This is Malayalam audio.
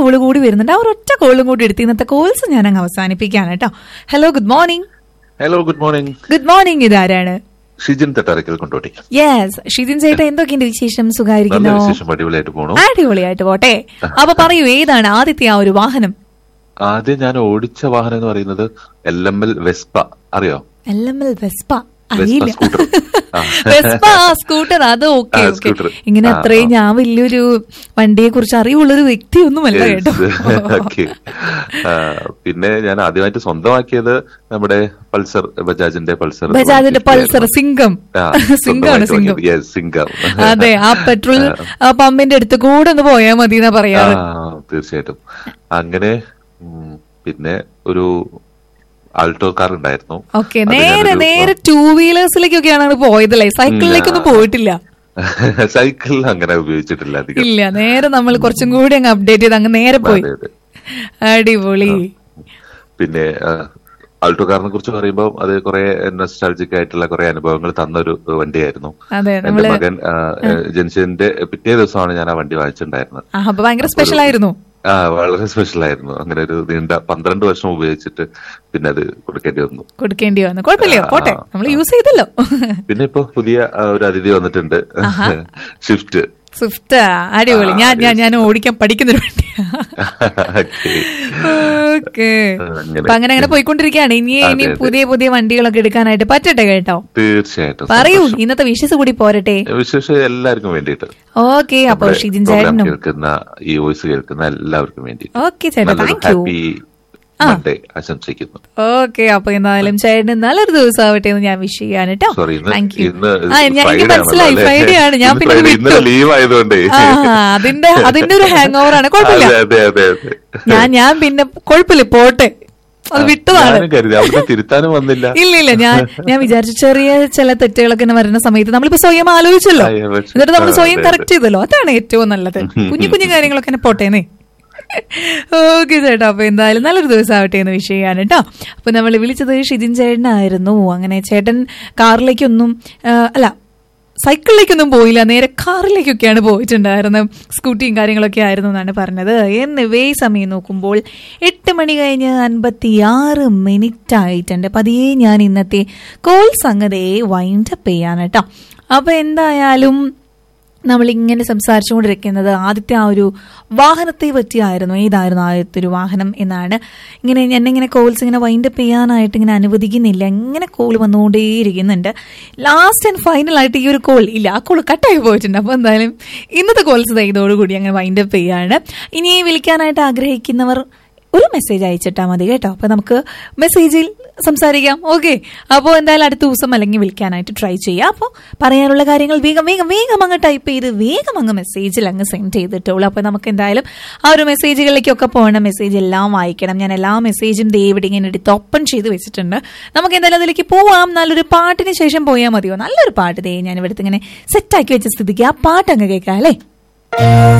കോള് കൂടി വരുന്നുണ്ട് ആ ഒരൊറ്റ കോളും കൂടി എടുത്ത് ഇന്നത്തെ കോൾസ് ഞാൻ അങ്ങ് അവസാനിപ്പിക്കാണ് കേട്ടോ hello good morning hello good morning good morning ഇതാരാണ് ഷിജിൻ തട്ടാരക്കൽ കൊണ്ടോട്ടി യെസ് ഷിജിൻ ചേട്ടാ എന്തൊക്കെയുണ്ട് വിശേഷം നല്ല സുഖമായിരിക്കുന്നോ വിശേഷം അടിപൊളിയായിട്ട് പോണു അടിപൊളിയായിട്ട് പോട്ടെ അപ്പൊ പറയൂ ഏതാണ് ആദ്യത്തെ ആ ഒരു വാഹനം ആദ്യം ഞാൻ ഓടിച്ച വാഹനം എന്ന് പറയുന്നത് എൽ എം എൽ വെസ്പ അറിയോ L M L Vespa Vespa അറിയില്ല സ്കൂട്ടർ ആ. വെസ്പ സ്കൂട്ടർ അത് ഓക്കെ ആ, ഓക്കെ സ്കൂട്ടർ. ഇങ്ങനെ ആ, അത്രയും ആ. ഞാൻ വലിയൊരു വണ്ടിയെ കുറിച്ച് അറിവുള്ള ഒരു വ്യക്തിയൊന്നുമല്ല Yes. കേട്ടോ Okay. ആ, പിന്നെ ഞാൻ ആദ്യമായിട്ട് സ്വന്തമാക്കിയത് നമ്മുടെ പൾസർ ബജാജിന്റെ പൾസർ ബജാജിന്റെ പൾസർ സിംഗം സിംഗമാണ് സിംഗം സിംഗം അതെ ആ പെട്രോൾ ആ പമ്പിന്റെ അടുത്ത് കൂടെ ഒന്ന് പോയാൽ മതി എന്നാ പറയാറ് തീർച്ചയായിട്ടും അങ്ങനെ ഉം, പിന്നെ ഒരു ആൾട്ടോ കാർ ഉണ്ടായിരുന്നു ഓക്കെ അത് നേരെ ഞാനൊരു- നേരെ ടൂ വീലേഴ്സിലേക്കൊക്കെയാണ് പോയതല്ലേ സൈക്കിളിലേക്കൊന്നും പോയിട്ടില്ല സൈക്കിൾ അങ്ങനെ ഉപയോഗിച്ചിട്ടില്ല അധികം ഇല്ല നേരെ നമ്മൾ കുറച്ചും കൂടി അങ്ങ് അപ്ഡേറ്റ് ചെയ്ത് അങ്ങ് നേരെ പോയി അതെ, അതെ. അടിപൊളി പിന്നെ ആൾട്ടോ കാറിനെ കുറിച്ച് പറയുമ്പോൾ അത് കുറെ നൊസ്റ്റാൾജിക് ആയിട്ടുള്ള കുറെ അനുഭവങ്ങൾ തന്ന ഒരു വണ്ടിയായിരുന്നു അതെ എന്റെ നമ്മള് മകൻ ആ, ജനിച്ചതിന്റെ പിറ്റേ ദിവസമാണ് ഞാൻ ആ വണ്ടി വാങ്ങിച്ചിട്ടുണ്ടായിരുന്നത് ആ, അപ്പൊ ഭയങ്കര സ്പെഷ്യൽ ആയിരുന്നു ആ വളരെ സ്പെഷ്യൽ ആയിരുന്നു അങ്ങനെ ഒരു നീണ്ട പന്ത്രണ്ട് വർഷം ഉപയോഗിച്ചിട്ട് പിന്നെ അത് കൊടുക്കേണ്ടി വന്നു കൊടുക്കേണ്ടി വന്നു കുഴപ്പമില്ല ആ, പോട്ടെ ആ, നമ്മൾ യൂസ് ചെയ്തല്ലോ പിന്നെ ഇപ്പൊ പുതിയ ആ, ഒരു അതിഥി വന്നിട്ടുണ്ട് ഷിഫ്റ്റ് സ്വിഫ്റ്റ് അടിപൊളി ഞാൻ ഞാൻ ഞാൻ ഓടിക്കാൻ പഠിക്കുന്ന ഒരു വണ്ടിയാ ഓക്കെ അങ്ങനെ. അപ്പൊ അങ്ങനെ അങ്ങനെ പോയിക്കൊണ്ടിരിക്കുകയാണ് ഇനി അതെ, ഇനി അതെ. പുതിയ പുതിയ വണ്ടികളൊക്കെ എടുക്കാനായിട്ട് പറ്റട്ടെ കേട്ടോ തീർച്ചയായിട്ടും പറയൂ ഇന്നത്തെ വിഷസ് കൂടി പോരട്ടെ വിശേഷം എല്ലാവർക്കും വേണ്ടിയിട്ട് ഓക്കെ അപ്പൊ നമ്മുടെ ഷിജിൻ program ചേട്ടനും കേൾക്കുന്ന ഈ വോയിസ് കേൾക്കുന്ന എല്ലാവർക്കും വേണ്ടി ഓക്കെ ചേട്ടാ താങ്ക് യു ഹാപ്പി മൺഡേ ആശംസിക്കുന്നു ഓക്കെ അപ്പൊ എന്തായാലും ചേട്ടന് നല്ലൊരു ദിവസം ആവട്ടെ എന്ന് ഞാൻ വിഷ് ചെയ്യാൻ കേട്ടോ സോറി ഇന്ന് താങ്ക് യു ഇന്ന് ആ ഞാൻ എനിക്ക് Friday മനസ്സിലായി ആണല്ലോ ഫ്രൈഡേ ആണ് ഞാൻ ഇന്ന് പിന്നെ Friday, വിട്ടു ഇന്നലെ ലീവ് ആയതുകൊണ്ടേ ആ അതിന്റെ അതിന്റെ ഒരു ഹാങ് ഓവർ ആണ് കുഴപ്പമില്ല അതെ അതെ അതെ അതെ ഞാൻ ഞാൻ പിന്നെ കുഴപ്പമില്ല പോട്ടെ അത് വിട്ടതാണ് ഞാനും കരുതി അവിടെ തിരുത്താനും വന്നില്ല ഇല്ല ഇല്ല ഞാൻ ഞാൻ വിചാരിച്ചു ചെറിയ ചില തെറ്റുകളൊക്കെ ഇങ്ങനെ വരുന്ന സമയത്ത് നമ്മളിപ്പോ സ്വയം ആലോചിച്ചല്ലോ ആ, yeah, പക്ഷെ- എന്നിട്ട് നമ്മൾ ആ, സ്വയം അതെ, കറക്റ്റ് ചെയ്തല്ലോ അതാണ് ഏറ്റവും നല്ലത് കുഞ്ഞു കുഞ്ഞു കാര്യങ്ങളൊക്കെ തന്നെ പോട്ടേന്നേ ഓക്കെ ചേട്ടാ അപ്പൊ എന്തായാലും നല്ലൊരു ദിവസം ആവട്ടെ എന്ന് വിഷ് ചെയ്യാണ് കേട്ടോ അപ്പൊ നമ്മൾ വിളിച്ചത് ഷിജിൻ ചേട്ടനായിരുന്നു അങ്ങനെ ചേട്ടൻ കാറിലേക്കൊന്നും ആ, അല്ല സൈക്കിളിലേക്കൊന്നും പോയില്ല നേരെ കാറിലേക്കൊക്കെയാണ് പോയിട്ടുണ്ടായിരുന്നത് സ്കൂട്ടിയും കാര്യങ്ങളൊക്കെ ആയിരുന്നു എന്നാണ് പറഞ്ഞത് എന്നിവേ സമയം നോക്കുമ്പോൾ എട്ട് മണി കഴിഞ്ഞ് അൻപത്തിയാറ് മിനിറ്റ് ആയിട്ടുണ്ട് പതിയെ ഞാൻ ഇന്നത്തെ കോൾ സംഗതിയെ വൈൻഡപ്പ് ചെയ്യാണ് കേട്ടോ അപ്പൊ എന്തായാലും നമ്മൾ ഇങ്ങനെ സംസാരിച്ചുകൊണ്ടിരിക്കുന്നത് ആദ്യത്തെ ആ ഒരു വാഹനത്തെ പറ്റിയായിരുന്നു ഏതായിരുന്നു ആദ്യത്തെ ഒരു വാഹനം എന്നാണ് ഇങ്ങനെ എന്നെ ഇങ്ങനെ കോൾസ് ഇങ്ങനെ വൈൻഡപ്പ് ചെയ്യാനായിട്ട് ഇങ്ങനെ അനുവദിക്കുന്നില്ല ഇങ്ങനെ കോൾ വന്നുകൊണ്ടേയിരിക്കുന്നുണ്ട് ലാസ്റ്റ് ആൻഡ് ഫൈനൽ ആയിട്ട് ഈ ഒരു കോൾ ഇല്ല ആ കോൾ കട്ടായി പോയിട്ടുണ്ട് അപ്പോൾ എന്തായാലും ഇന്നത്തെ കോൾസ് ഇതോടുകൂടി അങ്ങനെ വൈൻഡപ്പ് ചെയ്യാണ് ഇനി വിളിക്കാനായിട്ട് ആഗ്രഹിക്കുന്നവർ ഒരു മെസ്സേജ് അയച്ചിട്ടാൽ മതി കേട്ടോ അപ്പൊ നമുക്ക് മെസ്സേജിൽ സംസാരിക്കാം ഓക്കെ അപ്പോൾ എന്തായാലും അടുത്ത ദിവസം അല്ലെങ്കിൽ വിളിക്കാനായിട്ട് ട്രൈ ചെയ്യാം അപ്പോൾ പറയാനുള്ള കാര്യങ്ങൾ വേഗം വേഗം വേഗം അങ്ങ് ടൈപ്പ് ചെയ്ത് വേഗം അങ്ങ് മെസ്സേജിൽ അങ്ങ് സെൻഡ് ചെയ്തിട്ടുള്ളൂ അപ്പോൾ നമുക്ക് എന്തായാലും ആ ഒരു മെസ്സേജുകളിലേക്കൊക്കെ പോകണം മെസ്സേജ് എല്ലാം വായിക്കണം ഞാൻ എല്ലാ മെസ്സേജും ദേ ഇവിടെ ഇങ്ങനെ എടുത്ത് ഓപ്പൺ ചെയ്ത് വെച്ചിട്ടുണ്ട് നമുക്ക് എന്തായാലും അതിലേക്ക് പോവാം നല്ലൊരു പാട്ടിന് ശേഷം പോയാൽ മതിയോ നല്ലൊരു പാട്ട് ദേ ഞാൻ ഇവിടുത്തെ ഇങ്ങനെ സെറ്റാക്കി വെച്ച സ്ഥിതിക്ക് ആ പാട്ട് അങ്ങ് കേൾക്കാം അല്ലേ